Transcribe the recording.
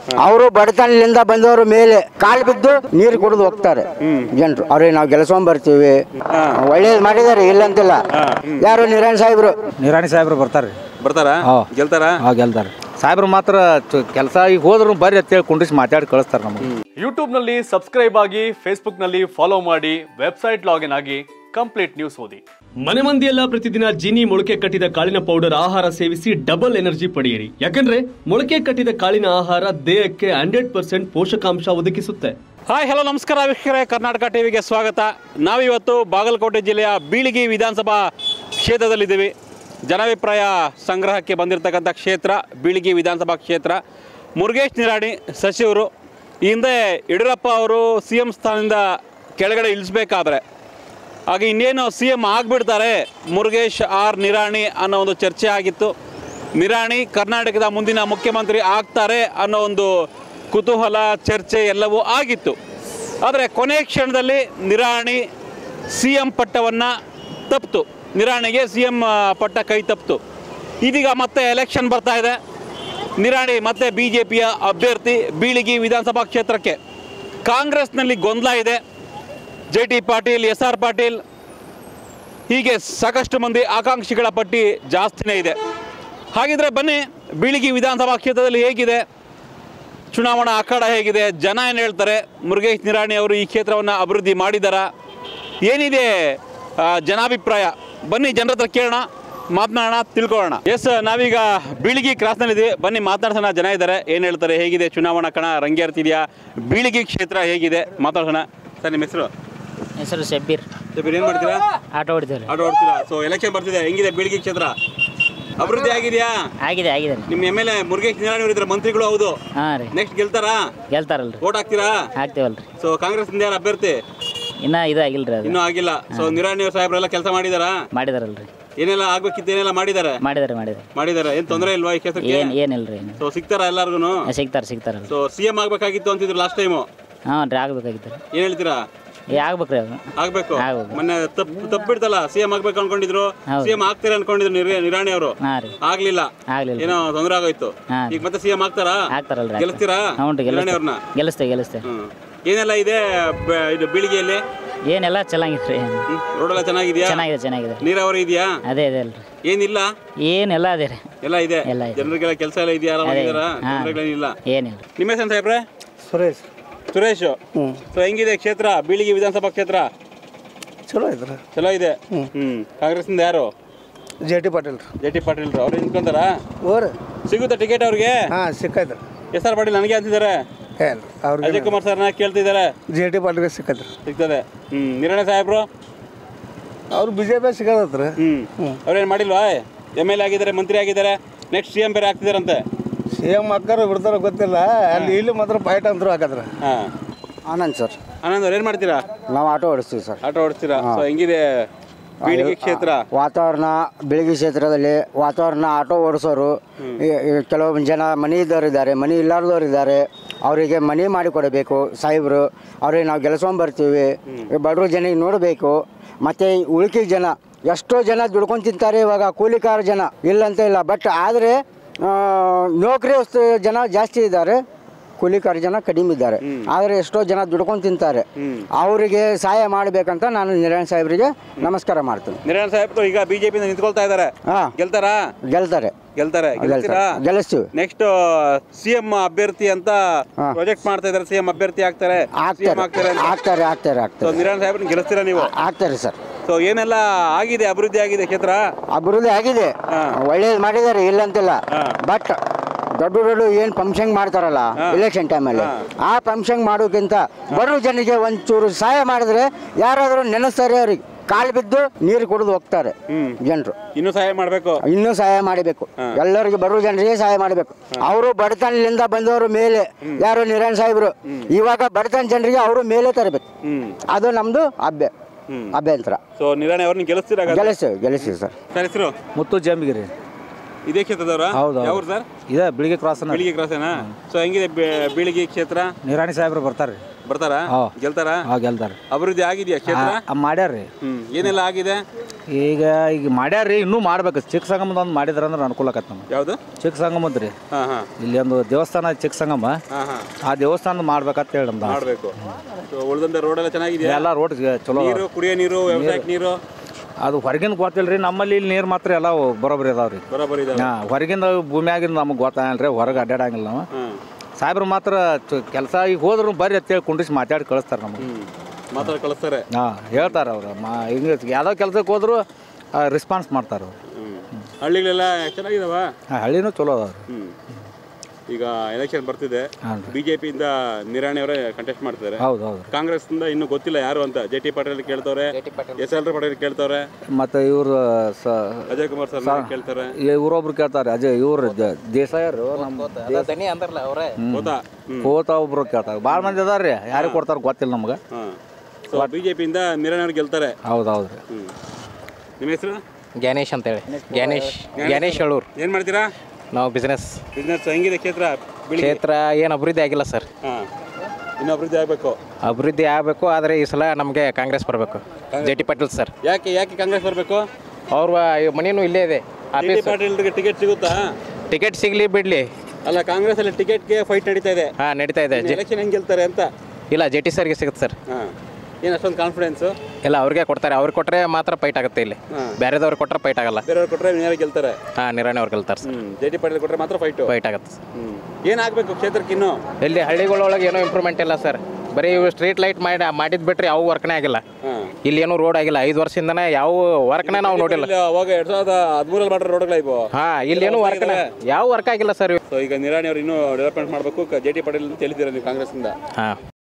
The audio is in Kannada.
ಅವರು ಬಡತನದಿಂದ ಬಂದವರು ಮೇಲೆ ಕಾಲು ಬಿದ್ದು ನೀರು ಕುಡಿದು ಹೋಗ್ತಾರೆ ಜನರು ಅವ್ರಿಗೆ ನಾವು ಗೆಲ್ಸ್ಕೊಂಡ್ ಬರ್ತೀವಿ ಒಳ್ಳೇದು ಮಾಡಿದ್ದಾರೆ ಇಲ್ಲಂತಿಲ್ಲ ಯಾರು ನಿರಾಣ್ ಸಾಹೇಬ್ರು ನಿರಾಣಿ ಸಾಹೇಬ್ರು ಬರ್ತಾರೆ ಬರ್ತಾರಾ ಹಾ. ಗೆಲ್ತಾರಾ ಹಾಂ ಗೆಲ್ತಾರೆ ಸಾಹೇಬ್ರು ಮಾತ್ರ ಕೆಲಸ ಈಗ ಹೋದ್ರು ಬರ್ರಿ ಅಂತೇಳಿ ಕುಂಡ್ರಿಸಿ ಮಾತಾಡಿ ಕಳಿಸ್ತಾರೆ ನಮಗೆ ಯೂಟ್ಯೂಬ್ನಲ್ಲಿ ಸಬ್ಸ್ಕ್ರೈಬ್ ಆಗಿ ಫೇಸ್ಬುಕ್ನಲ್ಲಿ ಫಾಲೋ ಮಾಡಿ ವೆಬ್ಸೈಟ್ ಲಾಗಿನ್ ಆಗಿ ಕಂಪ್ಲೀಟ್ ನ್ಯೂಸ್ ಓದಿ ಮನೆ ಮಂದಿಯೆಲ್ಲ ಪ್ರತಿದಿನ ಜಿನಿ ಮೊಳಕೆ ಕಟ್ಟಿದ ಕಾಳಿನ ಪೌಡರ್ ಆಹಾರ ಸೇವಿಸಿ ಡಬಲ್ ಎನರ್ಜಿ ಪಡೆಯಿರಿ ಯಾಕಂದ್ರೆ ಮೊಳಕೆ ಕಟ್ಟಿದ ಕಾಳಿನ ಆಹಾರ ದೇಹಕ್ಕೆ ಹಂಡ್ರೆಡ್ ಪರ್ಸೆಂಟ್ ಪೋಷಕಾಂಶ ಒದಗಿಸುತ್ತೆ ಹಾಯ್ ಹಲೋ ನಮಸ್ಕಾರ ವೀಕ್ಷಕರೇ ಕರ್ನಾಟಕ ಟಿವಿಗೆ ಸ್ವಾಗತ ನಾವಿವತ್ತು ಬಾಗಲಕೋಟೆ ಜಿಲ್ಲೆಯ ಬೀಳಿಗಿ ವಿಧಾನಸಭಾ ಕ್ಷೇತ್ರದಲ್ಲಿದ್ದೀವಿ ಜನಾಭಿಪ್ರಾಯ ಸಂಗ್ರಹಕ್ಕೆ ಬಂದಿರತಕ್ಕಂಥ ಕ್ಷೇತ್ರ ಬೀಳಿಗಿ ವಿಧಾನಸಭಾ ಕ್ಷೇತ್ರ ಮುರುಗೇಶ್ ನಿರಾಣಿ ಸಚಿವರು ಈ ಹಿಂದೆ ಯಡಿಯೂರಪ್ಪ ಅವರು ಸಿ ಎಂ ಸ್ಥಾನದಿಂದ ಕೆಳಗಡೆ ಇಳಿಸ್ಬೇಕಾದ್ರೆ ಆಗ ಇನ್ನೇನು ಸಿ ಎಂ ಆಗಿಬಿಡ್ತಾರೆ ಮುರುಗೇಶ್ ಆರ್ ನಿರಾಣಿ ಅನ್ನೋ ಒಂದು ಚರ್ಚೆ ಆಗಿತ್ತು ನಿರಾಣಿ ಕರ್ನಾಟಕದ ಮುಂದಿನ ಮುಖ್ಯಮಂತ್ರಿ ಆಗ್ತಾರೆ ಅನ್ನೋ ಒಂದು ಕುತೂಹಲ ಚರ್ಚೆ ಎಲ್ಲವೂ ಆಗಿತ್ತು ಆದರೆ ಕೊನೆ ಕ್ಷಣದಲ್ಲಿ ನಿರಾಣಿ ಸಿ ಎಂ ಪಟ್ಟವನ್ನು ತಪ್ಪಿತು ನಿರಾಣಿಗೆ ಸಿ ಎಂ ಪಟ್ಟ ಕೈ ತಪ್ಪಿತು ಇದೀಗ ಮತ್ತೆ ಎಲೆಕ್ಷನ್ ಬರ್ತಾ ಇದೆ ನಿರಾಣಿ ಮತ್ತೆ ಬಿ ಜೆ ಪಿಯ ಅಭ್ಯರ್ಥಿ ಬೀಳಿಗಿ ವಿಧಾನಸಭಾ ಕ್ಷೇತ್ರಕ್ಕೆ ಕಾಂಗ್ರೆಸ್ನಲ್ಲಿ ಗೊಂದಲ ಇದೆ J T Patil S R Patil ಹೀಗೆ ಸಾಕಷ್ಟು ಮಂದಿ ಆಕಾಂಕ್ಷಿಗಳ ಪಟ್ಟಿ ಜಾಸ್ತಿನೇ ಇದೆ ಹಾಗಿದ್ರೆ ಬನ್ನಿ ಬೀಳಿಗಿ ವಿಧಾನಸಭಾ ಕ್ಷೇತ್ರದಲ್ಲಿ ಹೇಗಿದೆ ಚುನಾವಣಾ ಅಖಾಡ ಹೇಗಿದೆ ಜನ ಏನು ಹೇಳ್ತಾರೆ ಮುರುಗೇಶ್ ನಿರಾಣಿ ಅವರು ಈ ಕ್ಷೇತ್ರವನ್ನು ಅಭಿವೃದ್ಧಿ ಮಾಡಿದಾರಾ ಏನಿದೆ ಆ, ಜನಾಭಿಪ್ರಾಯ ಬನ್ನಿ ಜನರ ಹತ್ರ ಕೇಳೋಣ ಮಾತನಾಡೋಣ ತಿಳ್ಕೊಳ್ಳೋಣ ಎಸ್ ನಾವೀಗ ಬೀಳಿಗಿ ಕ್ರಾಸ್ನಲ್ಲಿದ್ದೀವಿ ಬನ್ನಿ ಮಾತನಾಡ್ಸೋಣ ಜನ ಇದ್ದಾರೆ ಏನು ಹೇಳ್ತಾರೆ ಹೇಗಿದೆ ಚುನಾವಣಾ ಕಣ ರಂಗೇರ್ತಿದೆಯಾ ಬೀಳಿಗಿ ಕ್ಷೇತ್ರ ಹೇಗಿದೆ ಮಾತಾಡ್ಸೋಣ ಸರ್ ನಿಮ್ಮ ಹೆಸರು ಹೆಸರು ಶಬ್ಬೀರ್ ಏನು ಮಾಡ್ತೀರಾ ಆಟೋ ಹೊಡಿತೀವಿ ಆಟೋ ಓಡ್ತೀರಾ ಸೊ ಎಲೆಕ್ಷನ್ ಬರ್ತಿದೆ ಹೆಂಗಿದೆ ಬೀಳಿಗಿ ಕ್ಷೇತ್ರ ಅಭಿವೃದ್ಧಿ ಆಗಿದೆಯಾ ಆಗಿದೆ ಆಗಿದೆ ನಿಮ್ಮ M L A Murugesh Nirani ಅವರು ಇದ್ದಾರೆ ಮಂತ್ರಿಗಳು ಹೌದು ಹಾಂ ರೀ ನೆಕ್ಸ್ಟ್ ಗೆಲ್ತಾರಾ ಗೆಲ್ತಾರಲ್ರಿ ವೋಟ್ ಹಾಕ್ತೀರಾ ಹಾಕ್ತೇವಲ್ರಿ ಸೊ ಕಾಂಗ್ರೆಸ್ ಯಾರು ಅಭ್ಯರ್ಥಿ ಇನ್ನೂ ಇದು ಆಗಿಲ್ರಿ ಅದು ಇನ್ನೂ ಆಗಿಲ್ಲ ಸೊ ನಿರಾಣಿ ಅವ್ರ ಸಾಹೇಬ್ರೆಲ್ಲ ಕೆಲಸ ಮಾಡಿದಾರಾ ಮಾಡಿದಾರಲ್ರಿ ಏನೆಲ್ಲ ಆಗ್ಬೇಕಿತ್ತು ಏನೆಲ್ಲ ಮಾಡಿದ್ದಾರೆ ಮಾಡಿದಾರೆ ಮಾಡಿದಾರೆ ಮಾಡಿದ್ದಾರೆ ಏನ್ ತೊಂದರೆ ಇಲ್ವಾ ಈ ಕ್ಷೇತ್ರಕ್ಕೆ ಏನು ಏನಿಲ್ರಿ ಏನು ಸೊ ಸಿಗ್ತಾರ ಎಲ್ಲಾರ್ಗು ಸಿಗ್ತಾರೆ ಸಿಗ್ತಾರಲ್ರಿ ಸೊ ಸಿ ಎಂ ಆಗ್ಬೇಕಾಗಿತ್ತು ಅಂತಿದ್ರು ಲಾಸ್ಟ್ ಟೈಮು ಹಾಂ ರೀ ಆಗ್ಬೇಕಾಗಿತ್ತು ರೀ ಏನ್ ಹೇಳ್ತೀರಾ ಏ ಆಗ್ಬೇಕ್ರಿ ಅದು ಆಗ್ಬೇಕು ಆಗ್ಬೇಕು. ಮೊನ್ನೆ ತಪ್ಪು ತಪ್ಪಿಡ್ತಲ್ಲ ಸಿ ಎಂ ಆಗ್ಬೇಕು ಅನ್ಕೊಂಡಿದ್ರು ಹೌದು. ಸಿ ಎಂ ಆಗ್ತೀರಾ ಅನ್ಕೊಂಡಿದ್ರು ನಿರ- ನಿರಾಣಿ ಅವರು ಹಾಂ ರೀ ಆಗ್ಲಿಲ್ಲ ಆಗ್ಲಿಲ್ಲ ಏನೋ ತೊಂದರೆ ಆಗೋಯ್ತು ಹಾ. ಈಗ ಮತ್ತೆ ಸಿ ಎಂ ಆಗ್ತಾರಾ ಆಗ್ತಾರಲ್ರಿ ಗೆಲ್ಲಿಸ್ತೀರಾ ಹ್ಞೂ ರೀ ನಿರಾಣಿ ಅವ್ರನ್ನ ಗೆಲ್ಲಿಸ್ತೇವೆ ಗೆಲ್ಲಿಸ್ತೇವೆ ಹ್ಮ್ ಏನೆಲ್ಲ ಇದೆ ಬ- ಇದು ಬೀಳಿಗೆಯಲ್ಲಿ ಏನೆಲ್ಲ ಚೆನ್ನಾಗಿತ್ತು ರೀ ರೋಡ್ ಎಲ್ಲ ಚೆನ್ನಾಗಿದ್ಯಾ ಚೆನ್ನಾಗಿದೆ ಚೆನ್ನಾಗಿದೆ ನೀರಾವರಿ ಇದೆಯಾ ಅದೇ ಇದೆ ಅಲ್ರಿ ಏನಿಲ್ಲ ಏನೆಲ್ಲ ಅದೇ ರೀ ಎಲ್ಲ ಇದೆ ಎಲ್ಲ ಇದೆ. ಜನರಿಗೆಲ್ಲ ಕೆಲಸ ಎಲ್ಲ ಇದೆಯಾ ಆರಾಮಾಗಿದಾರಾ ಹಾ. ತೊಂದರೆಗಳೇನಿಲ್ಲ ಏನಿಲ್ಲ ನಿಮ್ಮ ಹೆಸರು ಸಾಹೇಬ್ರೆ ಸುರೇಶ್ ಸುರೇಶ್ ಸೊ ಹೆಂಗಿದೆ ಕ್ಷೇತ್ರ ಬೀಳಿಗೆ ವಿಧಾನಸಭಾ ಕ್ಷೇತ್ರ ಚಲೋ ಐತ್ರ ಚಲೋ ಇದೆ ಹ್ಮ್ ಕಾಂಗ್ರೆಸ್ನಿಂದ ಯಾರು J T Patil J T Patil ಅವ್ರು ನಿಂತ್ಕೊಂತಾರ ಓರ್ ಸಿಗುತ್ತಾ ಟಿಕೆಟ್ ಅವ್ರಿಗೆ ಹಾಂ ಸಿಕ್ಕೈತ್ರಿ ಎಸ್ ಆರ್ ಪಾಟೀಲ್ ನನಗೆ ಅಂತಿದ್ದಾರೆ ಏನ್ ಅವ್ರಿಗೆ ಅಜಯ್ ಕುಮಾರ್ ಸರ್ನ ಕೇಳ್ತಿದ್ದಾರೆ ಜೆ ಟಿ ಪಾಟೀಲ್ಗೆ ಸಿಕ್ಕೈತ್ರಿ ಸಿಗ್ತದೆ ಹ್ಮ್ ನಿರಾಣಿ ಸಾಹೇಬ್ರು ಅವ್ರು ಬಿ ಜೆ ಪಿ ಸಿಕ್ಕದತ್ರಿ ಹ್ಮ್ ಅವ್ರೇನ್ ಮಾಡಿಲ್ವಾ ಎಮ್ ಎಲ್ ಎ ಆಗಿದ್ದಾರೆ ಮಂತ್ರಿ ಆಗಿದ್ದಾರೆ ನೆಕ್ಸ್ಟ್ ಸಿ ಎಂ ಬೇರೆ ಆಗ್ತಿದಾರಂತೆ ಸಿ ಎಮ್ ಅಕ್ಕಾರ ಬಿಡ್ತಾರ ಗೊತ್ತಿಲ್ಲ ಅಲ್ಲಿ ಇಲ್ಲಿ ಮಾತ್ರ ಫೈಟ್ ಅಂತೂ ಹಾಕದ್ರ ಹಾ ಆನಂದ್ ಸರ್ ಆನಂದ್ ಅವ್ರು ಏನ್ ಮಾಡ್ತೀರಾ ನಾವು ಆಟೋ ಓಡಿಸ್ತೀವಿ ಸರ್ ಆಟೋ ಓಡಿಸ್ತೀರಾ ಸೊ ಹೆಂಗಿದೆ ಬೀಳಿಗೆ ಕ್ಷೇತ್ರ ವಾತಾವರಣ ಬೆಳಗ್ಗೆ ಕ್ಷೇತ್ರದಲ್ಲಿ ವಾತಾವರಣ ಆಟೋ ಓಡಿಸೋರು ಈ- ಈ ಕೆಲವೊಂದು ಜನ ಮನೆ ಇದ್ದವ್ರು ಇದ್ದಾರೆ ಮನೆ ಇಲ್ಲಾರ್ದವ್ರು ಇದ್ದಾರೆ ಅವರಿಗೆ ಮನೆ ಮಾಡಿಕೊಡಬೇಕು ಸಾಹೇಬರು ಅವ್ರಿಗೆ ನಾವು ಗೆಲ್ಸ್ಕೊಂಡ್ ಬರ್ತೀವಿ ಈ ಬಡವ್ರ ಜನಿಗೆ ನೋಡಬೇಕು ಮತ್ತು ಉಳ್ಕಿ ಜನ ಎಷ್ಟೋ ಜನ ದುಡ್ಕೊಂಡು ತಿಂತಾರೆ ಇವಾಗ ಕೂಲಿಕಾರ ಜನ ಇಲ್ಲಂತ ಇಲ್ಲ ಬಟ್ ಆದರೆ ನೌಕರಿ ಜನ ಜಾಸ್ತಿ ಇದ್ದಾರೆ ಕೂಲಿಕಾರ ಜನ ಕಡಿಮೆ ಇದ್ದಾರೆ ಆದರೆ ಎಷ್ಟೋ ಜನ ದುಡ್ಕೊಂಡು ತಿಂತಾರೆ ಅವರಿಗೆ ಸಹಾಯ ಮಾಡಬೇಕಂತ ನಾನು ನಿರಾಣ್ ಸಾಹೇಬರಿಗೆ ನಮಸ್ಕಾರ ಮಾಡ್ತೀನಿ ನಿರಾಣ್ ಸಾಹೇಬ್ರು ಈಗ ಬಿಜೆಪಿ ನಿಂತ್ಕೊಳ್ತಾ ಇದ್ದಾರೆ ಹಾಂ ಗೆಲ್ತಾರಾ ಗೆಲ್ತಾರೆ ಗೆಲ್ತಾರೆ ಗೆಲ್ತೀರಾ ಗೆಲ್ತಾರೆ ಗೆಲ್ಲಿಸ್ತೀವಿ ನೆಕ್ಸ್ಟ್ ಸಿ ಎಂ ಅಭ್ಯರ್ಥಿ ಅಂತ ಹಾ. ಪ್ರಾಜೆಕ್ಟ್ ಮಾಡ್ತಾ ಇದಾರೆ ಸಿ ಎಂ ಅಭ್ಯರ್ಥಿ ಆಗ್ತಾರೆ ಸಿಎಂ ಆಗ್ತಾರೆ ಆಗ್ತಾರೆ ಅಂತ ಆಗ್ತಾರೆ ಆಗ್ತಾರೆ ಸೊ ಆಗ್ತಾರೆ ನಿರಾಣ್ ಸಾಹೇಬ್ರನ್ನ ಗೆಲ್ಲಿಸ್ತೀರಾ ನೀವು ಆಗ್ತಾರೆ ಸರ್ ಸೊ ಏನೆಲ್ಲ ಆಗಿದೆ ಅಭಿವೃದ್ಧಿ ಆಗಿದೆ ಕ್ಷೇತ್ರ ಅಭಿವೃದ್ಧಿ ಆಗಿದೆ ಹಾ. ಒಳ್ಳೇದು ಮಾಡಿದ್ದಾರೆ ಇಲ್ಲಂತಿಲ್ಲ ಹಾ. ಬಟ್ ದೊಡ್ಡ ದೊಡ್ಡ ಏನು ಫಂಕ್ಷನ್ ಮಾಡ್ತಾರಲ್ಲ ಎಲೆಕ್ಷನ್ ಟೈಮಲ್ಲಿ ಆ ಫಂಕ್ಷನ್ ಮಾಡೋಕ್ಕಿಂತ ಬಡವ್ರ ಜನರಿಗೆ ಒಂಚೂರು ಸಹಾಯ ಮಾಡಿದ್ರೆ ಯಾರಾದರೂ ನೆನೆಸ್ತಾರೆ ಅವ್ರಿಗೆ ಕಾಲು ಬಿದ್ದು ನೀರು ಕುಡಿದು ಹೋಗ್ತಾರೆ ಜನರು ಇನ್ನೂ ಸಹಾಯ ಮಾಡ್ಬೇಕು ಇನ್ನೂ ಸಹಾಯ ಮಾಡಬೇಕು ಎಲ್ಲರಿಗೆ ಬರುವ ಜನರಿಗೆ ಸಹಾಯ ಮಾಡಬೇಕು ಅವರು ಬಡತನದಿಂದ ಬಂದವರು ಮೇಲೆ ಯಾರು ನಿರಾಣ್ ಸಾಹೇಬರು ಇವಾಗ ಬಡತನ ಜನರಿಗೆ ಅವರು ಮೇಲೆ ತರಬೇಕು ಹ್ಮ್ ಅದು ನಮ್ದು ಅಭ್ಯ ಅಭ್ಯಂತರ ಸೊ ನಿರಾಣಿ ಅವ್ರನ್ನ ಗೆಲ್ಲಿಸ್ತೀರಾ ಹಾಗಾದ್ರೆ? ಗೆಲ್ಲಿಸ್ತೀವಿ ಗೆಲ್ಲಿಸ್ತೀವಿ ಸರ್ ಸರ್ ಹೆಸರು ಮುತ್ತು ಜಂಬಿಗಿರಿ ಇದೇ ಕ್ಷೇತ್ರದವ್ರ ಹೌದು, ಹೌದು. ಯಾವ್ರು ಸರ್ ಇದೇ ಬೆಳಿಗ್ಗೆ ಕ್ರಾಸ್ ಬೀಳಿಗೆ ಕ್ರಾಸೇನಾ ಸೊ ಹೆಂಗಿದೆ ಬೆ- ಬೀಳಿಗೆ ಕ್ಷೇತ್ರ ನಿರಾಣಿ ಸಾಹೇಬ್ರು ಬರ್ತಾರೆ ಬರ್ತಾರಾ ಹಾ. ಗೆಲ್ತಾರಾ ಹಾಂ ಗೆಲ್ತಾರೆ ಅಭಿವೃದ್ಧಿ ಆಗಿದೆಯಾ ಕ್ಷೇತ್ರ ಮಾಡ್ಯಾರ್ರಿ ಹ್ಮ್ ಏನೆಲ್ಲ ಆಗಿದೆ ಈಗ ಈಗ ಮಾಡ್ಯಾರ್ರಿ ಇನ್ನೂ ಮಾಡ್ಬೇಕು ಚಿಕ್ಕ ಸಂಗಮದ ಒಂದು ಮಾಡಿದ್ರ ಅಂದ್ರೆ ಅನುಕೂಲ ಆಕತ್ತೆ ನಮ್ಗೆ ಯಾವುದು ಚಿಕ್ಕ ಸಂಗಮದ ರೀ ಹಾಂ ಹಾಂ ಇಲ್ಲಿ ಒಂದು ದೇವಸ್ಥಾನ ಚಿಕ್ಕ ಸಂಗಮ ಹಾಂ ಹಾಂ ಆ ದೇವಸ್ಥಾನ ಮಾಡ್ಬೇಕಂತ ಹೇಳಿ ನಮ್ದು ಆಸೆ. ಮಾಡಬೇಕು ಉಳಿದಂತೆ ರೋಡ್ ಎಲ್ಲ ಚೆನ್ನಾಗಿದೆಯಾ ಎಲ್ಲ ರೋಡ್ ಚಲೋ ಅದಾವ. ನೀರು ಕುಡಿಯೋ ನೀರು ವ್ಯವಸಾಯಕ್ಕೆ ನೀರು ಅದು ಹೊರಗಿಂದ ಗೊತ್ತಿಲ್ಲ ರೀ ನಮ್ಮಲ್ಲಿ ಇಲ್ಲಿ ನೀರು ಮಾತ್ರ ಎಲ್ಲ ಬರೋಬ್ಬರಿ ಅದಾವ ರೀ ಬರೋಬ್ಬರಿ ಇದಾವೆ ಹಾಂ ಹೊರಗಿಂದ ಭೂಮಿಯಾಗಿಂದ ನಮಗೆ ಗೊತ್ತಾಗಲ್ಲ ರೀ ಹೊರಗೆ ಅಡ್ಡಾಡಂಗಿಲ್ಲ ನಾವು ಹಾಂ ಸಾಹೇಬ್ರು ಮಾತ್ರ ಕೆಲಸ ಈಗ ಹೋದ್ರು ಬರ್ರಿ ಅಂತೇಳಿ ಕುಂಡಿಸಿ ಮಾತಾಡಿ ಕಳಿಸ್ತಾರೆ ನಮಗೆ ಹ್ಞೂ ಮಾತಾಡಿ ಕಳಿಸ್ತಾರೆ ಹಾಂ ಹೇಳ್ತಾರೆ ಅವ್ರು ಮಾ ಹಿಂಗೆ ಯಾವುದೋ ಕೆಲಸಕ್ಕೆ ಹೋದ್ರು ರೆಸ್ಪಾನ್ಸ್ ಮಾಡ್ತಾರೆ ಅವ್ರು ಹ್ಞೂ ಹಳ್ಳಿಗಳೆಲ್ಲ ಚೆನ್ನಾಗಿದಾವ ಹಾಂ ಹಳ್ಳಿನೂ ಚಲೋ ಅದಾವ ರೀ ಹ್ಞೂ ಈಗ ಎಲೆಕ್ಷನ್ ಬರ್ತಿದೆ ಹಾಂ ಬಿ ಜೆ ಪಿಯಿಂದ ನಿರಾಣಿ ಅವರೇ ಕಂಟೆಸ್ಟ್ ಮಾಡ್ತಾರೆ ಹೌದು ಹೌದು ಕಾಂಗ್ರೆಸ್ನಿಂದ ಇನ್ನೂ ಗೊತ್ತಿಲ್ಲ ಯಾರು ಅಂತ ಜೆ ಟಿ ಪಾಟೀಲ್ ಕೇಳ್ತವ್ರೆ ಎಸ್ ಎಲ್ ಪಾಟೀಲ್ ಕೇಳ್ತವ್ರೆ ಮತ್ತು ಇವರು ಸ ಅಜಯ್ ಕುಮಾರ್ ಸರ್ ಕೇಳ್ತಾರೆ ಇವರೊಬ್ರು ಕೇಳ್ತಾರೆ ಅಜಯ್ ಇವ್ರು ದೇಸಾಯರು ನಮ್ಮ ಗೊತ್ತಾ ಹ್ಞೂ ಕೋತ ಒಬ್ರು ಕೇಳ್ತಾರೆ ಭಾಳ ಮಂದಿ ಅದಾರ ರೀ ಯಾರಿಗೆ ಕೊಡ್ತಾರೆ ಗೊತ್ತಿಲ್ಲ ನಮ್ಗೆ ಹಾಂ ಸೊ ಬಿ ಜೆ ಪಿಯಿಂದ ನಿರಾಣಿ ಅವ್ರು ಗೆಲ್ತಾರೆ ಹೌದು ಹೌದು ರೀ ಹ್ಞೂ ನಿಮ್ಮ ಹೆಸರು ಜ್ಞಾನೇಶ್ ಅಂತೇಳಿ ಜ್ಞಾನೇಶ್ ಜ್ಞಾನೇಶ್ ಹೇಳೂರು ಏನು ಮಾಡ್ತೀರಾ ನಾವು ಬಿಸ್ನೆಸ್ ಬಿಸ್ನೆಸ್ ಹೆಂಗಿದೆ ಕ್ಷೇತ್ರ ಬೆಳಿಗ್ಗೆ ಕ್ಷೇತ್ರ ಏನು ಅಭಿವೃದ್ಧಿ ಆಗಿಲ್ಲ ಸರ್ ಹಾಂ ಇನ್ನೂ ಅಭಿವೃದ್ಧಿ ಆಗಬೇಕು ಅಭಿವೃದ್ಧಿ ಆಗಬೇಕು ಆದರೆ ಈ ಸಲ ನಮಗೆ ಕಾಂಗ್ರೆಸ್ ಬರಬೇಕು ಜೆ ಟಿ ಪಾಟೀಲ್ ಸರ್ ಯಾಕೆ ಯಾಕೆ ಕಾಂಗ್ರೆಸ್ ಬರಬೇಕು ಅವ್ರ ಮನೇನು ಇಲ್ಲೇ ಇದೆ ಜೆ ಟಿ ಆಫೀಸ್ ಪಾಟೀಲ್ಗೆ ಟಿಕೆಟ್ ಸಿಗುತ್ತಾ ಟಿಕೆಟ್ ಸಿಗಲಿ ಬಿಡಲಿ ಅಲ್ಲ ಕಾಂಗ್ರೆಸ್ ಅಲ್ಲಿ ಟಿಕೆಟ್ಗೆ ಫೈಟ್ ನಡೀತಾ ಇದೆ ಹಾಂ ನಡೀತಾ ಇದೆ ಜೆ ಎಲೆಕ್ಷನ್ ಹೆಂಗೆ ಗೆಲ್ತಾರೆ ಅಂತ ಇಲ್ಲ ಜೆ ಟಿ ಸರ್ಗೆ ಸಿಗುತ್ತೆ ಸರ್ ಹಾಂ ಏನು ಅಷ್ಟೊಂದು ಕಾನ್ಫಿಡೆನ್ಸು ಇಲ್ಲ ಅವ್ರಿಗೆ ಕೊಡ್ತಾರೆ ಅವ್ರಿಗೆ ಕೊಟ್ಟರೆ ಮಾತ್ರ ಫೈಟ್ ಆಗುತ್ತೆ ಇಲ್ಲಿ ಹಾಂ. ಬೇರೆದವ್ರಿಗೆ ಕೊಟ್ಟರೆ ಫೈಟ್ ಆಗಲ್ಲ ಬೇರೆಯವ್ರು ಕೊಟ್ಟರೆ ಯಾರು ಗೆಲ್ತಾರೆ ಹಾಂ ನಿರಾಣಿ ಅವ್ರು ಗೆಲ್ತಾರೆ ಸರ್ ಹ್ಞೂ ಜೆ ಟಿ ಪಾಟೀಲ್ ಕೊಟ್ಟರೆ ಮಾತ್ರ ಫೈಟು ಫೈಟ್ ಆಗುತ್ತೆ ಹ್ಞೂ ಏನಾಗಬೇಕು ಕ್ಷೇತ್ರಕ್ಕೆ ಇನ್ನೂ ಇಲ್ಲಿ ಹಳ್ಳಿಗಳೊಳಗೆ ಏನೋ ಇಂಪ್ರೂವ್ಮೆಂಟ್ ಇಲ್ಲ ಸರ್ ಬರೀ ಇವು ಸ್ಟ್ರೀಟ್ ಲೈಟ್ ಮಾಡಿ ಮಾಡಿದ್ ಬಿಟ್ರೆ ಯಾವ ವರ್ಕ್ನೇ ಆಗಿಲ್ಲ ಹಾಂ ಇಲ್ಲಿ ಏನೂ ರೋಡ್ ಆಗಿಲ್ಲ ಐದು ವರ್ಷದಿಂದನೇ ಯಾವ ವರ್ಕ್ನೇ ನಾವು ನೋಡಿಲ್ಲ ಇಲ್ಲಿ ಅವಾಗ ಎರಡ್ ಸಾವಿರದ ಹದಿಮೂರಲ್ಲಿ ಮಾಡಿರೋ ರೋಡ್ಗಳ ಇವು ಹಾ ಇಲ್ಲಿ ಏನು ವರ್ಕ್ ಯಾವ ವರ್ಕ್ ಆಗಿಲ್ಲ ಸರ್ ಸೊ ಈಗ ನಿರಾಣಿ ಅವ್ರು ಇನ್ನೂ ಡೆವಲಪ್ಮೆಂಟ್ ಮಾಡಬೇಕು ಜೆ ಟಿ ಪಾಟೀಲ್ ಅಂತ ಹೇಳಿದ್ದೀರಾ ನೀವು ಕಾಂಗ್ರೆಸ್ನಿಂದ ಹಾ